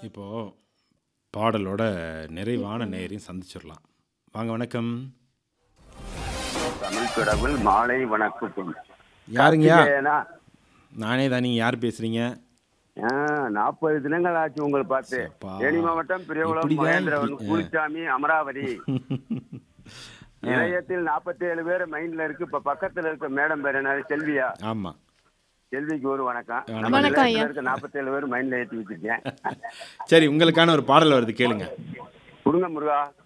இப்போ பாடலோட நிறைவான நேரையும் சந்திச்சிடலாம் வாங்க வணக்கம் தமிழ் கடவுள் மாலை வணக்கம் யாருங்கய்யா ஏன்னா நானே தான் நீங்கள் யார் பேசுகிறீங்க நாற்பது தினங்கள் ஆச்சு உங்களை பார்த்து அப்பா. தேனி மாவட்டம் பிரியகுளம் இப்படிதான் மகேந்திரவன் இப்படி- குளிச்சாமி அமராவதி நிலையத்தில் நாற்பத்தி ஏழு பேர் மைண்ட்ல இருக்கு இப்ப பக்கத்துல இருக்க மேடம் பேர் என்ன செல்வியா ஆமாம் செல்விக்கு ஒரு வணக்கம் வணக்கம். நம்ம வணக்கம் நிலையத்துல ஐயா. இருக்க நாற்பத்தி ஏழு பேர் மைண்ட்ல ஏற்றி வச்சிருக்கேன் சரி உங்களுக்கான ஒரு பாடல் வருது கேளுங்க கொடுங்க முருகா